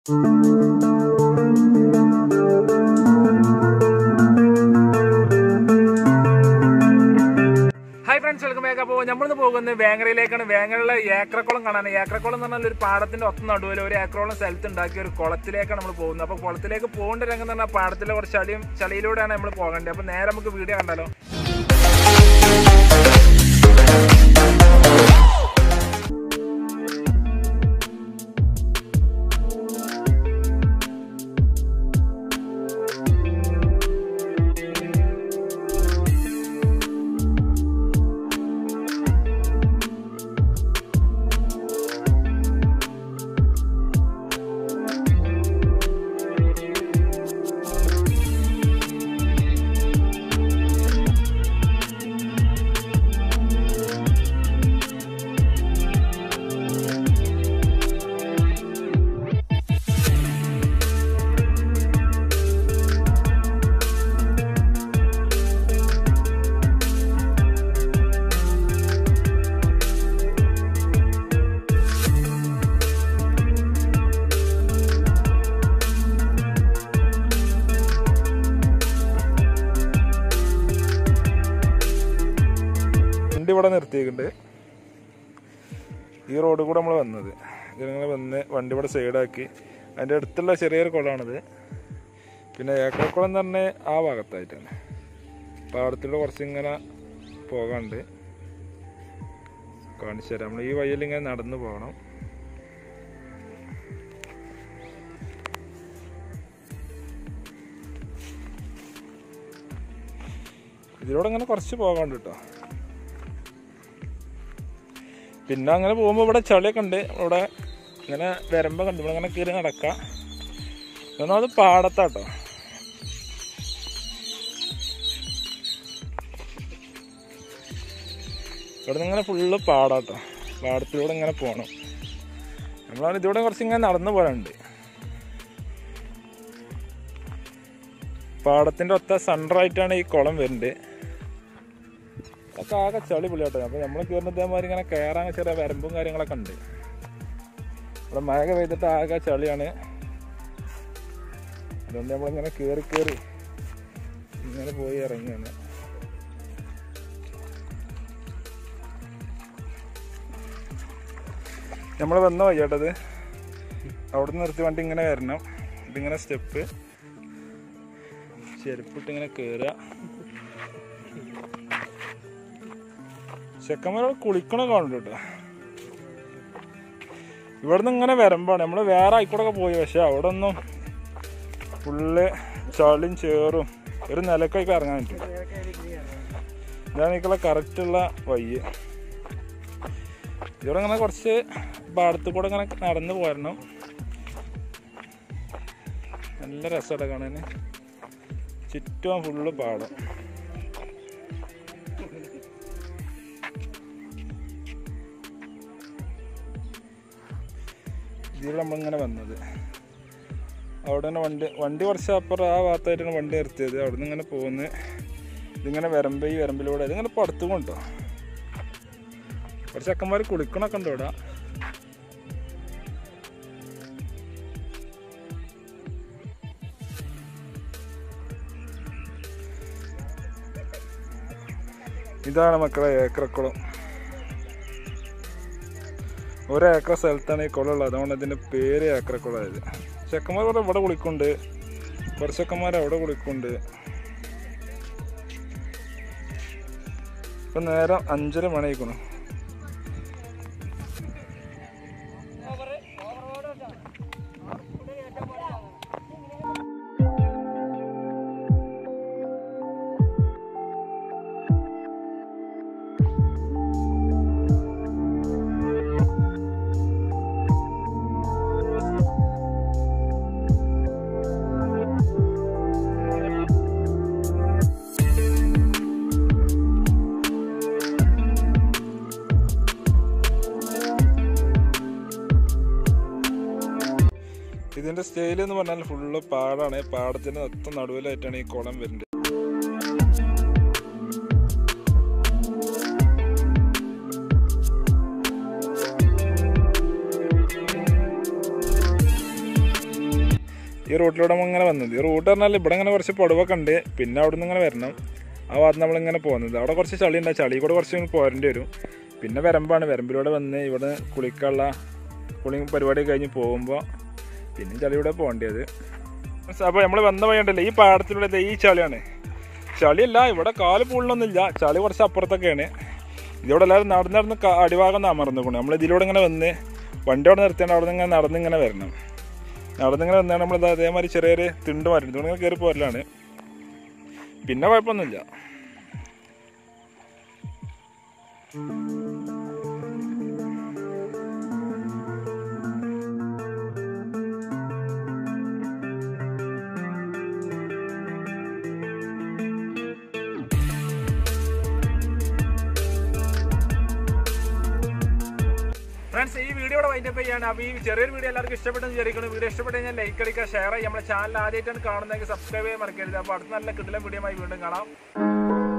hi friends welcome back അപ്പോൾ നമ്മളിന്ന് പോകുന്നത് വേങ്ങരയിലേക്കാണ് വേങ്ങരയിലെ ഏക്കറക്കുളം കാണാൻ ഏക്കറക്കുളം എന്ന് പറഞ്ഞാൽ ഒരു പാടത്തിന്റെ ഒത്ത നടുവിൽ ഒരു ഏക്കറോളം സ്ഥലത്ത് ഉണ്ടാക്കിയ ഒരു കുളത്തിലേക്കാണ് നമ്മൾ പോകുന്നത് അപ്പോൾ കുളത്തിലേക്ക് പോകേണ്ട രംഗം എന്ന് പറഞ്ഞാൽ പാടത്തിലെ കുറച്ച് ചളിയും ചളിയിലൂടെയാണ് നമ്മൾ പോകേണ്ടത് അപ്പോൾ നേരെ നമുക്ക് വീഡിയോ കണ്ടാലോ വണ്ടി ഇവിടെ നിർത്തിയിട്ടുണ്ട് ഈ റോഡ് കൂടെ നമ്മൾ വന്നത് ജനങ്ങൾ വന്ന് വണ്ടി ഇവിടെ സൈഡാക്കി അതിൻ്റെ അടുത്തുള്ള ചെറിയൊരു കുളമാണിത് പിന്നെ ഏക്കറക്കുളം എന്ന് പറഞ്ഞാൽ ആ ഭാഗത്തായിട്ടാണ് പാടത്തിലൂടെ കുറച്ച് ഇങ്ങനെ പോകാണ്ട് കാണിച്ചു തരാം നമ്മൾ ഈ വഴിയിൽ ഇങ്ങനെ നടന്നു പോകണം ഇതിലൂടെ ഇങ്ങനെ കുറച്ച് പോകാണ്ട് കേട്ടോ പിന്നെ അങ്ങനെ പോകുമ്പോൾ ഇവിടെ ചളിയൊക്കെ ഉണ്ട് ഇവിടെ ഇങ്ങനെ വരുമ്പോൾ കണ്ടു ഇവിടെ ഇങ്ങനെ കയറി നടക്കാം എന്നാൽ അത് പാടത്താട്ടോ ഇവിടെ നിന്ന് ഇങ്ങനെ ഫുള്ള് പാടാട്ടോ പാടത്തിലൂടെ ഇങ്ങനെ പോകണം നമ്മളാണ് ഇതിലൂടെ കുറച്ച് ഇങ്ങനെ നടന്നു പോകാനുണ്ട് പാടത്തിന്റെ ഒത്ത സെൻറ്ററായിട്ടാണ് ഈ കുളം വരുന്നത് അതൊക്കെ ആകെ ചളി പുള്ളിയാട്ടോ അപ്പൊ നമ്മൾ കയറുന്ന ഇതേമാതിരി ഇങ്ങനെ കയറാൻ ചെറിയ വരമ്പും കാര്യങ്ങളൊക്കെ ഉണ്ട് ഇവിടെ മഴ പെയ്തിട്ട് ആകെ ചളിയാണ് അതുകൊണ്ട് നമ്മളിങ്ങനെ കയറി കയറി ഇങ്ങനെ പോയി ഇറങ്ങിയാണ് നമ്മൾ വന്ന വയ്യാട്ടത് അവിടെ നിന്ന് നിർത്തി വണ്ടി ഇങ്ങനെ വരണം ഇതിങ്ങനെ സ്റ്റെപ്പ് ചെരുപ്പിട്ട് ഇങ്ങനെ കയറുക ചെക്കന്മാരോട് കുളിക്കണ കാണുന്നുണ്ട് കേട്ടോ ഇവിടുന്ന് ഇങ്ങനെ വരുമ്പാണ് നമ്മൾ വേറെ ആയിക്കൂടെ പോയി പക്ഷെ അവിടെ ഒന്നും ഫുള്ള് ചളിയും ചേറും ഒരു നിലക്കൊക്കെ ഇറങ്ങാൻ പറ്റും ഇതാണ് എനിക്കുള്ള കറക്റ്റുള്ള വയ്യ ഇവിടെ ഇങ്ങനെ കുറച്ച് പാടത്ത് കൂടെ ഇങ്ങനെ നടന്നു പോരണം നല്ല രസമാണ് കാണാൻ ചുറ്റും ഫുള്ള് പാടം ഇതിൽ നമ്മളിങ്ങനെ വന്നത് അവിടെ തന്നെ വണ്ടി വണ്ടി കുറച്ച് അപ്പുറം ആ ഭാഗത്തായിട്ടാണ് വണ്ടി നിർത്തിയത് അവിടെ നിന്ന് ഇങ്ങനെ പോകുന്നത് ഇതിങ്ങനെ വരമ്പ് ഈ വരമ്പിലൂടെ ഇതിങ്ങനെ പുറത്തു കൊണ്ടോ കുറച്ച് ചെക്കന്മാർ കുളിക്കണൊക്കെ ഉണ്ട് ഇവിടെ ഇതാണ് മക്കളെ ഏക്കറക്കുളം ഒരേക്കർ സ്ഥലത്താണ് ഈ കുളം ഉള്ളത് അതുകൊണ്ട് ഇതിന്റെ പേര് ഏക്കറക്കുളമായത് ചെക്കന്മാർ ഇവിടെ ഇവിടെ കുളിക്കുന്നുണ്ട് കുറച്ച് ചെക്കന്മാർ അവിടെ കുളിക്കുന്നുണ്ട് ഇപ്പൊ നേരം അഞ്ചര മണിയായിക്കണു ഇതിന്റെ സ്റ്റൈൽ എന്ന് പറഞ്ഞാൽ ഫുള്ള് പാടാണ് പാടത്തിന്റെ ഒത്ത നടുവിലായിട്ടാണ് ഈ കുളം വരുന്നത് ഈ റൂട്ടിലൂടെ നമ്മൾ ഇങ്ങനെ വന്നത് ഈ റൂട്ട് പറഞ്ഞാൽ ഇവിടെ ഇങ്ങനെ കുറച്ച് പടുവൊക്കെ ഉണ്ട് പിന്നെ അവിടെ നിന്ന് ഇങ്ങനെ വരണം ആ ഭാഗത്ത് നമ്മളിങ്ങനെ പോകുന്നത് അവിടെ കുറച്ച് ചളി ഉണ്ട് ആ ചളി കൂടെ കുറച്ച് ഇങ്ങ് പോരേണ്ടി വരും പിന്നെ വരമ്പാണ് വരമ്പിലൂടെ വന്ന് ഇവിടെ കുളിക്കാനുള്ള കുളി പരിപാടി കഴിഞ്ഞ് പോകുമ്പോൾ പിന്നെ ചളിയൂടെ പോകേണ്ടത് അപ്പോൾ നമ്മൾ വന്ന വഴിയുണ്ടല്ലോ ഈ പാടത്തിലൂടെ ദേ ഈ ചളിയാണ് ചളിയല്ല ഇവിടെ കാല് പൂളിലൊന്നുമില്ല ചളി കുറച്ച് അപ്പുറത്തൊക്കെയാണ് ഇതിവിടെ എല്ലാവരും നടന്ന് നടന്ന് ക- അടിഭാഗം അമർന്നിക്കണം നമ്മൾ ഇതിലൂടെ ഇങ്ങനെ വന്ന് വണ്ടി അവിടെ നിർത്തിയാണ്ട് അവിടെ നിന്ന് ഇങ്ങനെ നടന്നിങ്ങനെ വരണം നടന്നിങ്ങനെ വന്നാൽ നമ്മൾ അതേമാതിരി ചെറിയൊരു തിണ്ട് മാറ്റി ഇതുകൊണ്ട് കയറി പോരലാണ് പിന്നെ കുഴപ്പമൊന്നുമില്ല ഫ്രണ്ട്സ് ഈ വീഡിയോ ഇവിടെ വൈൻഡപ്പ് ചെയ്യാണ് അപ്പോൾ ഈ ചെറിയൊരു വീഡിയോ എല്ലാവർക്കും ഇഷ്ടപ്പെട്ടെന്ന് വിചാരിക്കുന്നു വീഡിയോ ഇഷ്ടപ്പെട്ട് കഴിഞ്ഞാൽ ലൈക്ക് അടിക്കുക ഷെയർ ചെയ്യുക നമ്മുടെ ചാനൽ ആദ്യമായിട്ടാണ് കാണുന്നതെങ്കിൽ സബ്സ്ക്രൈബ് ചെയ്യാൻ മറക്കരുത് അപ്പോൾ അടുത്ത നല്ല കിടിലം വീഡിയോ വീണ്ടും കാണാം